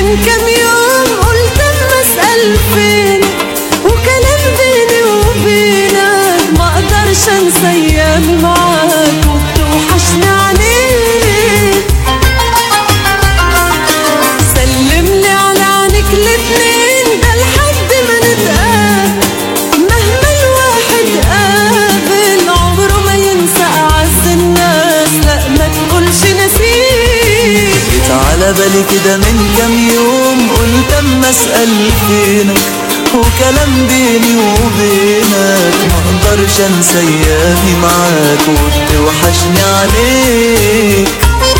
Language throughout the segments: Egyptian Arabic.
من كام يوم قلت اما اسال فينك وكلام بيني وبينك ما اقدرش انسى ايامي معاك وبتوحشني عليك سلملي على عينك الاتنين ده لحد ما نتقابل مهما الواحد قابل عمره ما ينسى اعز الناس لا ما تقولش نسيت جيت على بالي كده من كام يوم قلت اما اسال فينك وكلام بيني وبينك ما اقدرش انسى ايامي معاك وبتوحشني عليك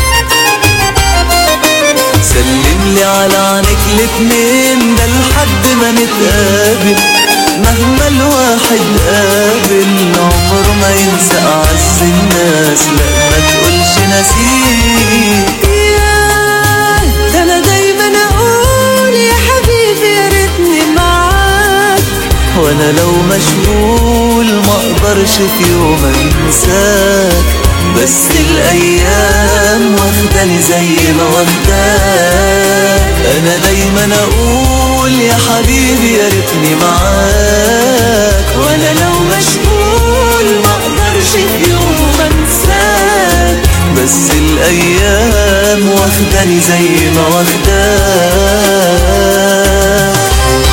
سلم لي على عينك الاتنين ده لحد ما نتقابل مهما الواحد قابل عمره ما ينسى اعز الناس لا ما تقولش نسيك ياه ده انا دايما اقول يا حبيبي يا ريتني معاك وانا لو مشغول ما اقدرش في يوم انساك بس الايام واخداني زي ما واخداك انا دايما اقول يا حبيبي يا ريتني معاك وانا لو مشغول ما اقدرش في يوم انساك بس الايام واخداني زي ما واخداك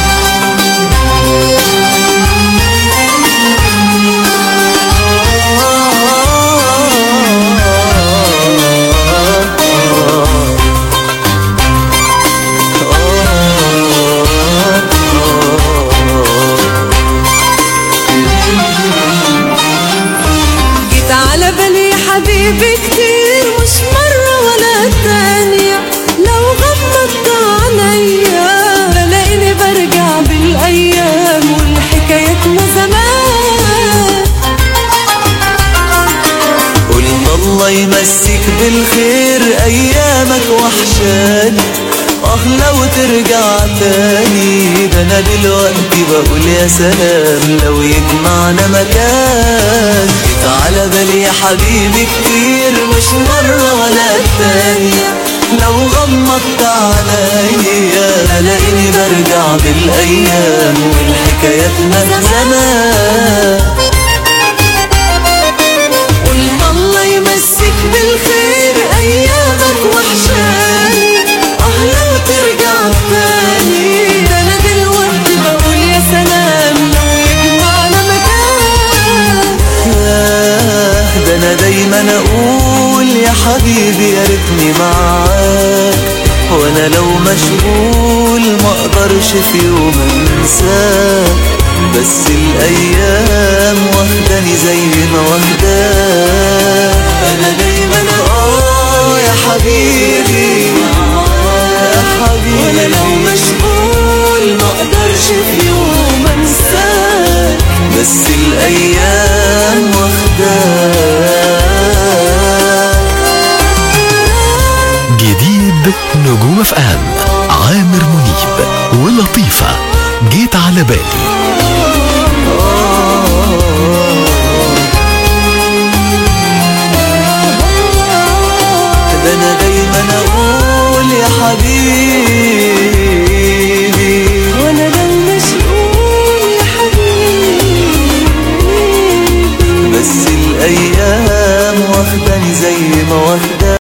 جيت على بالي يا حبيبي كتير مش مرة ولا تانية لو غمضت عليا بلاقيني برجع بالأيام والحكايتنا زمان قلت الله يمسك بالخير ايامك وحشاني اه لو ترجع تاني ده انا دلوقتي بقول يا سلام لو يجمعنا مكان جيت على بالي يا حبيبي كتير مش مرة ولا التانية لو غمضت عليا الاقيني برجع بالايام والحكاياتنا زمان قلت الله يمسك بالخير أيامك وحشاني اه لو ترجع تاني ده أنا دلوقتي بقول يا سلام لو يجمعنا مكان ياه ده انا دايما اقول يا حبيبي يا ريتني معاك وانا لو مشغول ما اقدرش في يوم انساك بس الايام واخداني زي ما واخداك انا دايما اه يا حبيبي يا حبيبي وانا لو مشغول ما اقدرش في يوم انساك بس الايام واخداك جديد نجوم اف ام عامر منيب ولطيفة جيت على بالي